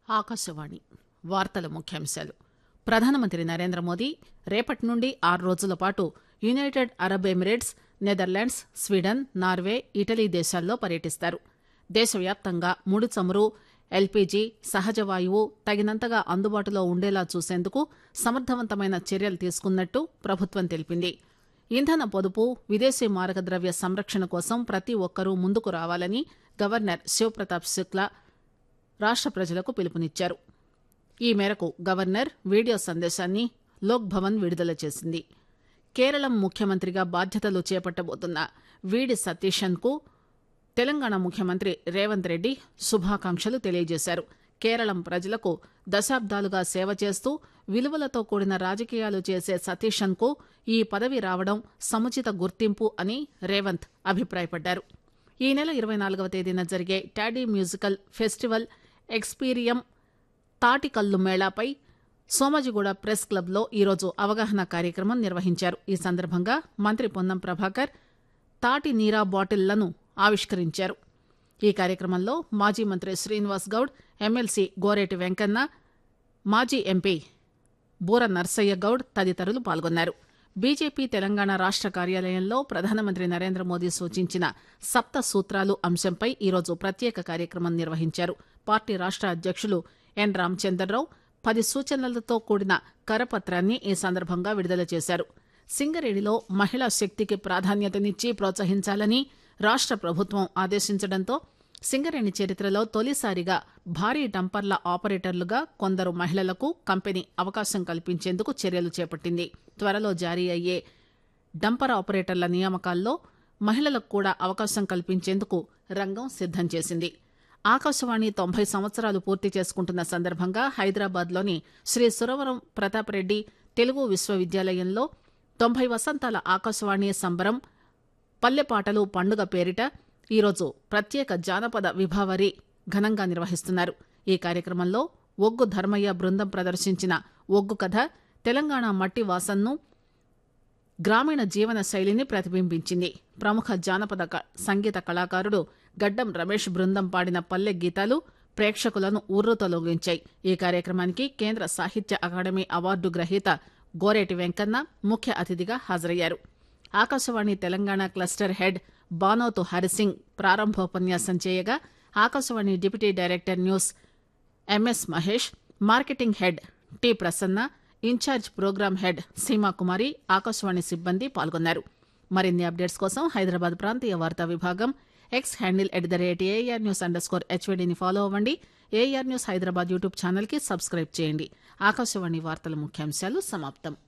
ఆకాశవాణి వార్తల ముఖ్యాంశాలు ప్రధానమంత్రి నరేంద్ర మోదీ రేపటి నుండి ఆరు రోజుల పాటు United Arab Emirates Netherlands Sweden Norway Italy దేశాల్లో పర్యటిస్తారు దేశవ్యాప్తంగా ముడి చమురు ఎల్పీజీ సహజ వాయువు తగినంతగా అందుబాటులో ఉండేలా చూసేందుకు సమర్థవంతమైన చర్యలు తీసుకున్నట్టు ప్రభుత్వం తెలిపింది ఇంధన పొదుపు విదేశీ మారక ద్రవ్య సంరక్షణ కోసం ప్రతి ఒక్కరూ ముందుకు రావాలని గవర్నర్ శివప్రతాప్ శుక్లా రాష్ట ప్రజలకు పిలుపునిచ్చారు ఈ మేరకు గవర్నర్ వీడియో సందేశాన్ని లోక్ భవన్ విడుదల చేసింది కేరళం ముఖ్యమంత్రిగా బాధ్యతలు చేపట్టబోతున్న వీడి సతీశన్ కు తెలంగాణ ముఖ్యమంత్రి రేవంత్ రెడ్డి శుభాకాంక్షలు తెలియజేశారు కేరళం ప్రజలకు దశాబ్దాలుగా సేవ చేస్తూ విలువలతో కూడిన రాజకీయాలు చేసే సతీశన్ కు ఈ పదవి రావడం సముచిత గుర్తింపు అని రేవంత్ అభిప్రాయపడ్డారు ఈ నెల ఇరవై నాలుగవ తేదీన జరిగే టాడీ మ్యూజికల్ ఫెస్టివల్ ఎక్స్పీరియం తాటికల్లు మేళాపై సోమాజిగూడ ప్రెస్ క్లబ్లో ఈరోజు అవగాహన కార్యక్రమం నిర్వహించారు ఈ సందర్భంగా మంత్రి పొన్నం ప్రభాకర్ తాటి నీరా బాటిళ్లను ఆవిష్కరించారు ఈ కార్యక్రమంలో మాజీ మంత్రి శ్రీనివాస్ గౌడ్ ఎమ్మెల్సీ గోరేటి వెంకన్న మాజీ ఎంపీ బూర నర్సయ్య గౌడ్ తదితరులు పాల్గొన్నారు బీజేపీ తెలంగాణ రాష్ట కార్యాలయంలో ప్రధానమంత్రి నరేంద్ర మోదీ సూచించిన సప్త సూత్రాలు అంశంపై ఈరోజు ప్రత్యేక కార్యక్రమం నిర్వహించారు పార్టీ రాష్ట అధ్యక్షులు ఎన్ రామచందర్రావు పది సూచనలతో కూడిన కరపత్రాన్ని ఈ సందర్భంగా విడుదల చేశారు సింగరేణిలో మహిళా శక్తికి ప్రాధాన్యతనిచ్చి ప్రోత్సహించాలని రాష్ట ప్రభుత్వం ఆదేశించడంతో సింగరేణి చరిత్రలో తొలిసారిగా భారీ డంపర్ల ఆపరేటర్లుగా కొందరు మహిళలకు కంపెనీ అవకాశం కల్పించేందుకు చర్యలు చేపట్టింది త్వరలో జారీ అయ్యే డంపర్ ఆపరేటర్ల నియామకాల్లో మహిళలకు కూడా అవకాశం కల్పించేందుకు రంగం సిద్దం చేసింది ఆకాశవాణి తొంభై సంవత్సరాలు పూర్తి చేసుకుంటున్న సందర్భంగా హైదరాబాద్లోని శ్రీ సురవరం ప్రతాప్ రెడ్డి తెలుగు విశ్వవిద్యాలయంలో తొంభై వసంతాల ఆకాశవాణి సంబరం పల్లెపాటలు పండుగ పేరిట ఈరోజు ప్రత్యేక జానపద విభావరి ఘనంగా నిర్వహిస్తున్నారు ఈ కార్యక్రమంలో ఒగ్గు ధర్మయ్య బృందం ప్రదర్శించిన ఒగ్గు కథ తెలంగాణ మట్టి వాసన్ను గ్రామీణ జీవన శైలిని ప్రతిబింబించింది ప్రముఖ జానపద క- సంగీత కళాకారుడు గడ్డం రమేష్ బృందం పాడిన పల్లె గీతాలు ప్రేక్షకులను ఉర్రూతలొగించాయి ఈ కార్యక్రమానికి కేంద్ర సాహిత్య అకాడమీ అవార్డు గ్రహీత గోరేటి వెంకన్న ముఖ్య అతిథిగా హాజరయ్యారు ఆకాశవాణి తెలంగాణ క్లస్టర్ హెడ్ బానోతు హరిసింగ్ ప్రారంభోపన్యాసం చేయగా Akashvani deputy director news MS Mahesh marketing head T Prasanna incharge programme head Seemakumari Akashvani సిబ్బంది పాల్గొన్నారు మరిన్ని అప్డేట్స్ కోసం హైదరాబాద్ ప్రాంతీయ వార్తా విభాగం X handle at the rate AR news underscore స్కోర్ హెచ్వీడీని ఫాలో అవ్వండి ఏఆర్ న్యూస్ హైదరాబాద్ యూట్యూబ్ ఛానల్కి సబ్స్క్రైబ్ చేయండి ఆకాశవాణి వార్తల ముఖ్యాంశాలు సమాప్తం